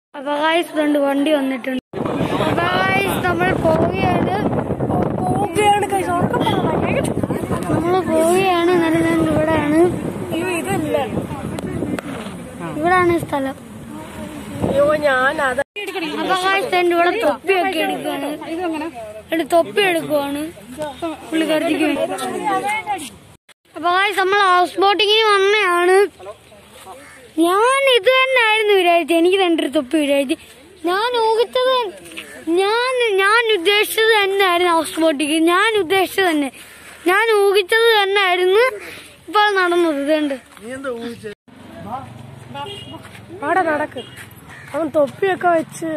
അപ്പൊ ഗായ്സ് രണ്ട് വണ്ടി വന്നിട്ടുണ്ട് അപ്പൊ ഗായ്സ് നമ്മൾ പോവുകയാണ് പോവുകയാണ് കൈസ് ഉറക്കം നമ്മൾ പോവുകയാണ് എന്നാലും ഞാൻ ഇവിടെയാണ് അയ്യോ ഇതല്ല ഇവിടാണ് ഈ സ്ഥലം അയ്യോ ഞാൻ അത് അപ്പൊ ഗായ്സ് എന്റെ ഇവിടെ തൊപ്പിയൊക്കെ എടുക്കുകയാണ് എന്റെ തൊപ്പി എടുക്കുവാണ് പുള്ളിക്കാരത്തേക്ക് വേണ്ടി അപ്പൊ ഗായ്സ് നമ്മൾ ഹൗസ് ബോട്ടിങ്ങിന് വന്നതാണ് ഞാൻ ഇത് തന്നെ ആയിരുന്നു വിചാരിച്ചത് എനിക്ക് തന്നെ ഒരു തൊപ്പി വിചാരിച്ചു ഞാൻ ഊഹിച്ചത് ഞാൻ ഞാൻ ഉദ്ദേശിച്ചത് തന്നെ ആയിരുന്നു ഹൗസ് ബോട്ടിങ് ഞാൻ ഉദ്ദേശിച്ചത് തന്നെ ഞാൻ ഊഹിച്ചത് തന്നെ ആയിരുന്നു ഇപ്പൊ അത് നടന്നത് ഇതുണ്ട് അവിടെ നടക്ക് അവൻ തൊപ്പിയൊക്കെ വെച്ച്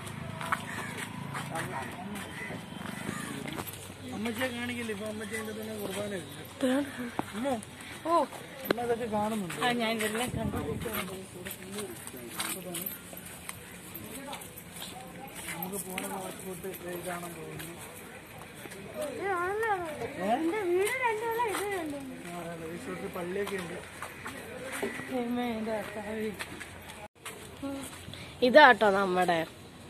അമ്മച്ചിയെ കാണിക്കില്ല ഇപ്പൊ അമ്മച്ചി അതിന്റെ തന്നെ കുർബാന ഓ അമ്മ ഇതൊക്കെ കാണുന്നുണ്ട് നമുക്ക് പോണ പാസ്പോർട്ട് കാണാൻ പോകുന്നു റിസോർട്ട് പള്ളിയൊക്കെ ഉണ്ട് ഇതാട്ടോ നമ്മടെ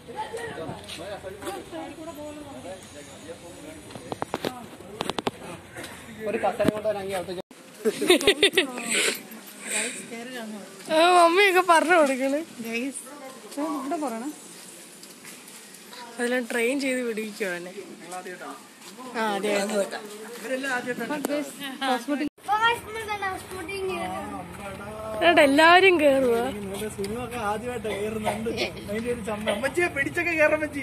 ആ, മമ്മിയൊക്കെ പറഞ്ഞു കൊടുക്കണ് ഇവിടെ പറയണം അതെല്ലാം ട്രെയിൻ ചെയ്ത് പിടിക്കുവാനെ ആ അതെ ഇവരെല്ലാം ആദ്യമായിട്ടാണ് എടാ എല്ലാവരും കേറുക ഇന്നലെ സുനുവൊക്കെ ആദ്യമായിട്ടാ കേറുന്നുണ്ട് അതിന്റെ ഒരു ചമ്മ അമ്മച്ചിയെ പിടിച്ചൊക്കെ കയറാൻ പറ്റി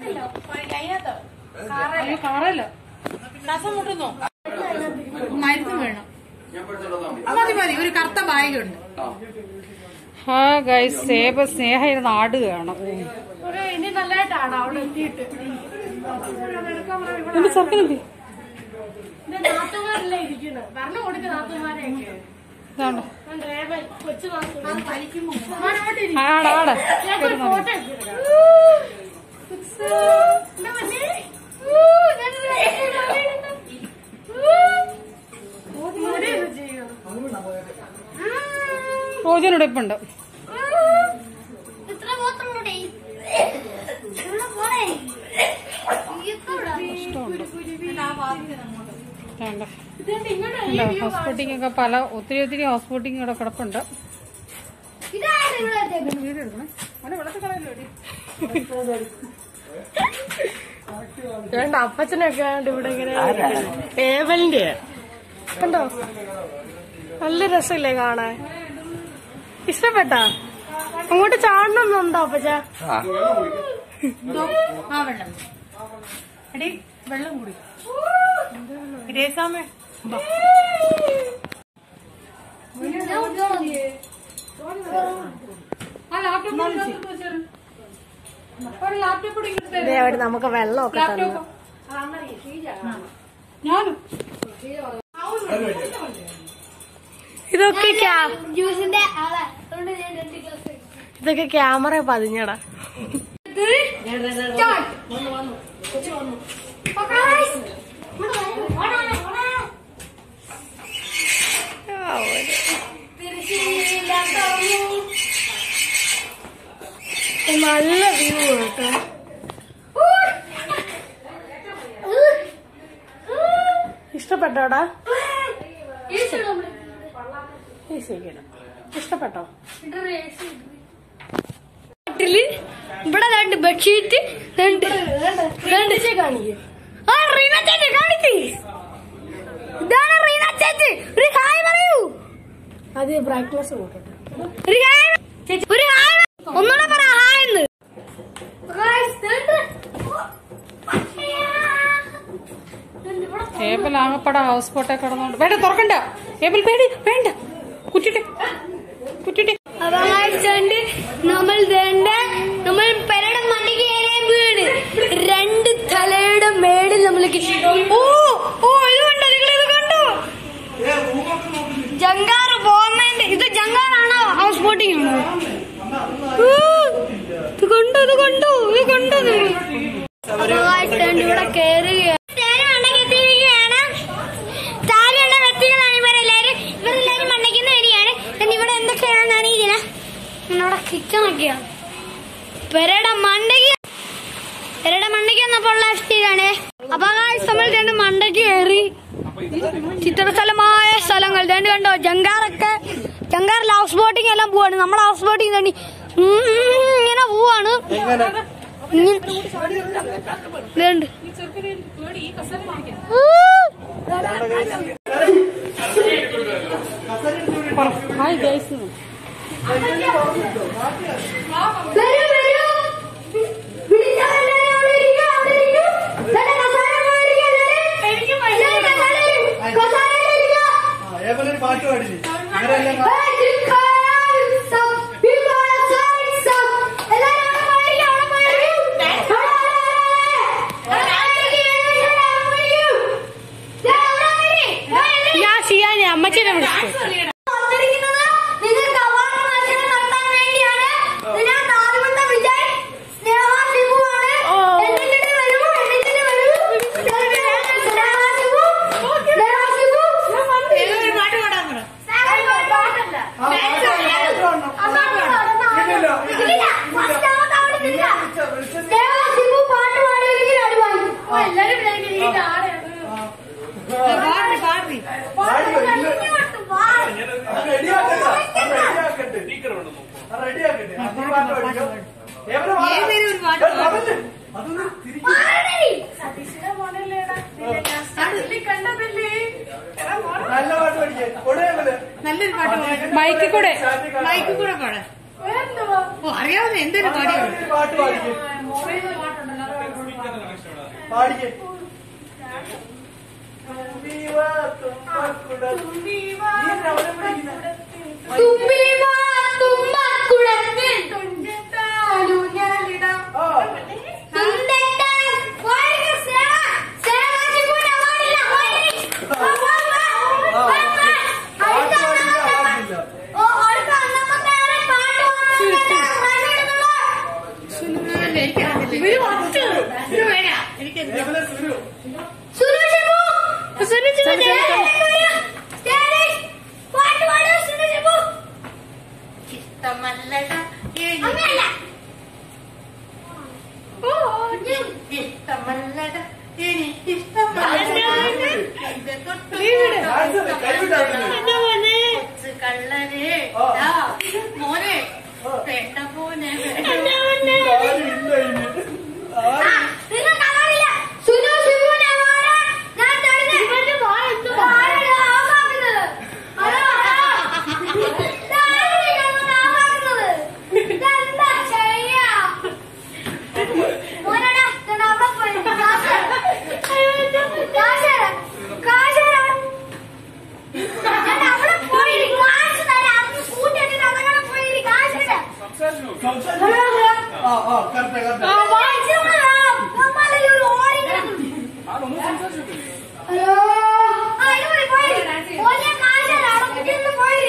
ആ ഗൈസ് സേബ സ്നേഹ ഇരുന്ന് ആടുകയാണ് ഇനി നല്ലതായിട്ടാണ് അവിടെ എത്തിയിട്ട് എന്റെ ചെറുക്കനെന്തി നാത്തുമാരല്ലേ ഇരിക്കുന്നത് പറഞ്ഞു കൊടുക്ക നാത്തുമാരെയൊക്കെ ഇതാണ്ട് റേവൽ കൊച്ചു നാത്തുമാർ ആടാ ആടാ ഫോട്ടോ റോജനോട് ഇപ്പൊ ഉണ്ട് ഇത്ര മാത്രം കൂടെ ഇവിടെ പോണേ ഹൗസ് ബോട്ടിംഗ് ഒക്കെ പല ഒത്തിരി ഒത്തിരി ഹൗസ് ബോട്ടിംഗ് ഇവിടെ കിടപ്പുണ്ട് ഇതാണ് ഇവിടെ വേണ്ട അപ്പച്ചനൊക്കെ ആണ്ട് ഇവിടെ ഇങ്ങനെ ടേബിളിന്റെ കണ്ടോ നല്ല രസമില്ലേ കാണാൻ ഇഷ്ടപ്പെട്ടാ അങ്ങോട്ട് ചാടണമെന്നുണ്ടോ അപ്പച്ച ആ വെള്ളം എടി വെള്ളം കൂടി രേസാമേ ആ ലാപ്ടോപ്പ് ഒരു ലാപ്ടോപ്പ് കൂടി ഇങ്ങോട്ട് തരൂ. ദേ അവിടെ നമുക്ക് വെള്ളമൊക്കെ തന്നു ഞാനും ഇതൊക്കെ ക്യാ- ജ്യൂസിന്റെ ആളാ അതുകൊണ്ട് ഞാൻ രണ്ട് ഗ്ലാസ് ഇതൊക്കെ ക്യാമറ പതിഞ്ഞടാ നല്ല വ്യൂ കേട്ടോ ഇഷ്ടപ്പെട്ടോടാ ഈസിക്കണം ഇഷ്ടപ്പെട്ടോ ബോട്ടില് ഇവിടെ രണ്ട് ബെഡ്ഷീറ്റ് രണ്ട് രണ്ട് കാണിക്കേ ആ റീന ചേച്ചി കാണിച്ച് ഇതാണ് റീന ചേച്ചി ഒരു ഹായ് പറയൂ അത് ബ്രൈറ്റ്നസ് കൂട്ടട്ടെ ഒരു ഹായ് ചേച്ചി ഒരു ഹായ് ഒന്നുകൂടെ പറ ഹായ് എന്ന് ടേബിൾ ആകപ്പാടെ ഹൗസ് ബോട്ടെ കിടന്നോണ്ട് വേണ്ട തുറക്കണ്ട ടേബിൾ പേടി വേണ്ട കുറ്റിട്ടെ കുറ്റിട്ടെ അവകാശമുണ്ട് നമ്മൾ വേണ്ട നമ്മൾ പെരയുടെ മണ്ണിക്ക് വീട് രണ്ട് തലയുടെ മേളിൽ നമ്മൾ ഓ ഓ ഇത് കണ്ടോ നിങ്ങൾ ഇത് കണ്ടോ ജങ്കാർ പോകുന്നതിന്റെ ഇത് ജങ്കാറാണോ ഹൗസ് ബോട്ടിംഗ് ആണോ ഊ, ഇത് കണ്ടോ ഇത് കണ്ടോ ഇത് കണ്ടോ നിങ്ങൾ അവകാശമുണ്ട് ഇവിടെ കയറുകയാണ് താലിയുള്ള വ്യക്തികളാണ് ഇവരെല്ലാരും ഇവരെല്ലാരും മണ്ണയ്ക്കുന്ന വരികയാണ് പിന്നെ ഇവിടെ എന്തൊക്കെയാണെന്ന് അറിയില്ല എന്നോട് കിച്ചണൊക്കെയാണ് പെരയുടെ മണ്ടയ്ക്ക് പെരയുടെ മണ്ടയ്ക്ക് വന്നപ്പോൾ ലെഫ്റ്റിലാണ് അപ്പൊ guys, നമ്മൾ രണ്ട് മണ്ടയ്ക്ക് കയറി ചിത്രസ്ഥലമായ സ്ഥലങ്ങൾ രണ്ട് കണ്ടോ ജങ്കാറൊക്കെ ജങ്കാറിൽ ഹൗസ് ബോട്ടിംഗ് എല്ലാം പോവാണ് നമ്മൾ ഹൗസ് ബോട്ടിംഗ് തന്നെ ഇങ്ങനെ പോവാണ് എങ്ങനെ ഇങ്ങനെ. ഇതുണ്ട്. ഊ. ഹായ് ഗൈസ് വരൂ, വരൂ. വിളിച്ചവരെല്ലാവരും അവിടെ ഇരിക്കൂ, അവിടെ ഇരിക്കൂ. ദാ കസേര പോയിരിക്കൂ എല്ലാവരും. ദാ കസേരയിൽ- കസേരയിൽ ഇരിക്കൂ. ആ, ഏവനൊരു പാട്ട് പാടില്ലേ ഇവരെല്ലാം കാ- ഞാൻ ചെയ്യാൻ അമ്മച്ചിനെ വിളിച്ചു പാടിയോ? ഇല്ല. അത് റെഡിയാക്കട്ടെ. അത് റെഡിയാക്കട്ടെ. അത് റെഡിയാക്കട്ടെ. അത് ഈ പാട്ട് പാടിക്കോ. ഏവനെ പാടാ. ഏ, അതല്ലേ? അതൊന്ന് തിരിക്ക്. നല്ല പാട്ട് പഠിക്കേ കൊടേവന് നല്ലൊരു പാട്ട് പാടാം മൈക്കിൽ കൂടെ മൈക്കിൽ കൂടെ പാടാം ഓ അറിയാവുന്ന എന്തൊരു പാടിയാണ് പാട്ട് പാടിക്കേ പാടിക്കേ തുമ്പീവാ, തുമ്പക്കുടം. നീ എന്നെ അവിടെ പിടിക്കുന്നെ? ആ, പാട്ട് പാടില്ല, പാടില്ല. എനിക്കറിയത്തില്ല ഇത് വേണ എനിക്ക് ഏവനെ സുരു. ഇഷ്ടമല്ലട അങ്ങനെയല്ല. ഇഷ്ടമല്ലട എനിക്ക് ഇഷ്ടമല്ലട ഇത് തൊട്ട് ഡാൻസ് അല്ലേ? കൈവിട്ട് ആടുന്നത്. കൊച്ചു കള്ളരെ ആ. ദാ, മോനെ വേണ്ട മോനെ ആരും ഇല്ല ഇനി. ആരും സംസാരിച്ചു. ആ, ആ, കറക്റ്റ്, കറക്റ്റ്. ഹലോ ആ ഇവിടെ പോയി ഓനെ കാശാണ് അവിടെ കുട്ടിയൊന്ന് പോയി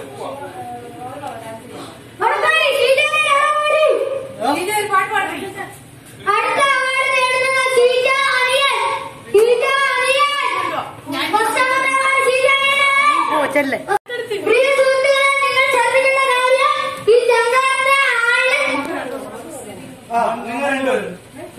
അവിടെ പോയി സീറ്റേ അവിടെ പോയി അടുത്ത അവാർഡ് നേടുന്നത് സീറ്റ അനിയൻ സീറ്റ അനിയൻ ഫസ്റ്റ് അവാർഡ് സീറ്റ അനിയൻ ഓ ചെല്ലേ പ്രിയ സുഹൃത്തുക്കളെ നിങ്ങൾ ശ്രദ്ധിക്കേണ്ട കാര്യം ഈ ചങ്ങാന്റെ ആള് ആ, നിങ്ങൾ രണ്ടുപേരും.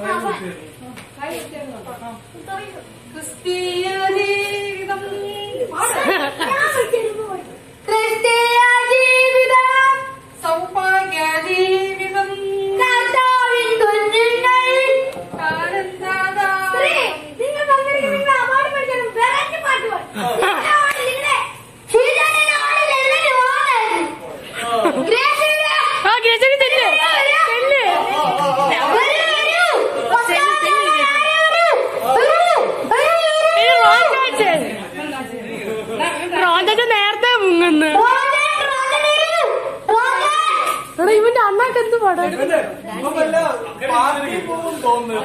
ക്രിസ്തീയ ജീവിതം സൗഭാഗ്യ ജീവിതം കർത്താവിൻ കുഞ്ഞുങ്ങൾ ആനന്ദാതാ. സ്ത്രീ, നിങ്ങൾ പങ്കെടുക്കുന്ന നിങ്ങൾ അവാർഡ് മേടിക്കണം. വെറൈറ്റി പാട്ട് പാടും. നിങ്ങളുടെ അവാർഡ് നിങ്ങളുടെ ശ്രീധരന്റെ അവാർഡ് ഞങ്ങൾക്ക് വാങ്ങാനായിരുന്നു. ഗ്രേസിയുടെ ആ ഗ്രേസിന് തെല്ല് തെല്ല് വരൂ, വരൂ. ഫസ്റ്റ് അവാർഡ് ആരാണ്? വരൂ, വരൂ, വരൂ. ഇത് റോജാച്ചേ റോജാച്ച നേരത്തെ മുങ്ങുന്നു റോജൻ, റോജൻ വരൂ. റോജൻ. എടാ ഇവന്റെ അണ്ണാക്ക് എന്ത് പാടാ ഇവന്റെ ഇവൻ വല്ല പാർട്ടി പോകും തോന്നുന്നു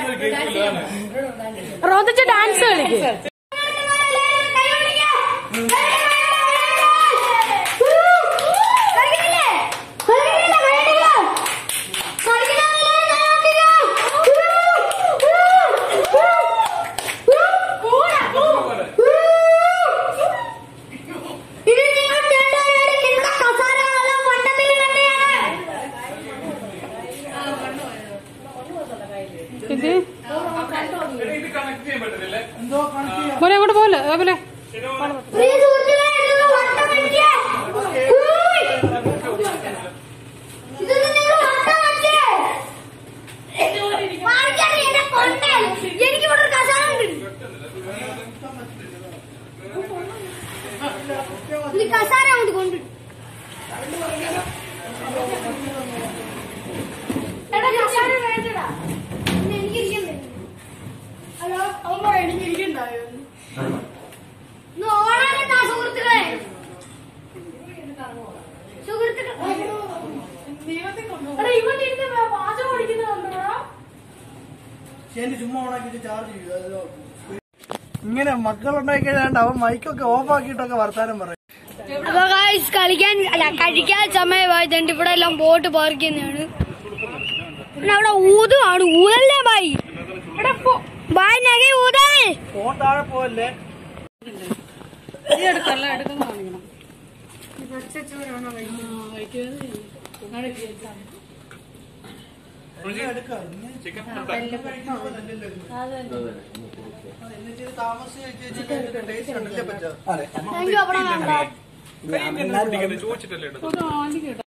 റോജച്ച ഡാൻസ് കളിക്കും എല്ലാവരും കൈ പിടിക്കാം. കളിക്കില്ലേ? കളിക്കില്ലേ? കളിക്കില്ലേ? കളിക്കില്ലാന്ന് എല്ലാവരും കൈ കാണിക്കാം. ഇത് നിങ്ങൾ രണ്ടുപേരും നിങ്ങളുടെ കസാരകളെല്ലാം മണ്ടത്തിൽ തന്നെയാണ് ഇത് ഇത് കണക്ട് ചെയ്യാൻ പറ്റുന്നില്ലേ പോലെ അങ്ങോട്ട് പോലെ പോലെ പ്രിയ സുഹൃത്തുക്കളെ, ഇതൊന്ന് വട്ടം വെച്ചേ. ഉയ്. ഇതൊന്ന് നിങ്ങൾ വട്ടം വെച്ചേ. മാറിക്കാതെ എന്നെ കൊണ്ടേ. എനിക്ക് ഇവിടെ ഒരു കസാര ഉണ്ട് ഈ കസാര അങ്ങോട്ട് കൊണ്ട് എടാ കസാര വേണ്ടടാ ഇന്ന് എനിക്ക് ഇരിക്കാൻ പറ്റും ഹലോ അമ്മ എനിക്ക് ഇരിക്കണ്ടായോ ഇന്ന് ഓണാനെത്താ സുഹൃത്തുക്കളെ സുഹൃത്തുക്കളെ എടാ ഇവൻ ഇരുന്ന് പാചകം പഠിക്കുന്നുണ്ടോ ശരി ചുമ്മാ ഓണാക്കിട്ട് ചാർജ് ചെയ്യൂ ഇങ്ങനെ മക്കളുണ്ടായി കഴിഞ്ഞാൽ അവൻ മൈക്കൊക്കെ ഓഫ് ആക്കിയിട്ടൊക്കെ വർത്താനം പറയും അപ്പൊ ഗായ്സ് കളിക്കാൻ അല്ല കഴിക്കാൻ സമയമായതുകൊണ്ട് ഇവിടെ എല്ലാം ബോട്ട് പാർക്ക് ചെയ്യുന്നതാണ് പിന്നെ അവിടെ ഊതുവാണ് ഊതല്ലേ ബായി ബായ് നഗ ഊതേ ഫോൺ താഴെ പോവല്ലേ ഈ എടുക്കല്ല എടുക്കുന്ന കാണിക്കണം ചിക്കൻ താമസിച്ച് ടേസ്റ്റ് ഉണ്ടല്ലേ പറ്റാ താങ്ക് യു അവിടെ വേണ്ട ചോദിച്ചിട്ടല്ലേ അത് ആദ്യം കേട്ടോ